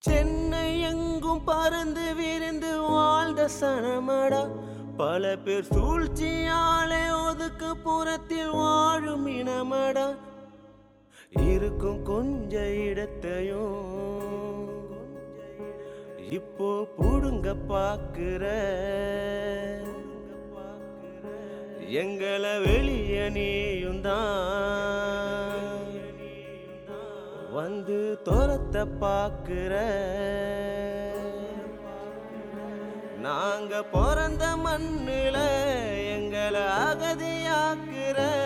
சென்னை எங்கும் பறந்து விரிந்து வாழ்ந்த சனமடா பல பேர் சூழ்ச்சியாலே ஒதுக்கு புறத்தில் வாழும் இனமடா இருக்கும் கொஞ்ச இடத்தையும் இப்போ புடுங்க பாக்குற எங்களை வெளிய நீயும் தான் வந்து துரத்த பாக்குற நாங்க பிறந்த மண்ணுல எங்களை அகதியாக்குற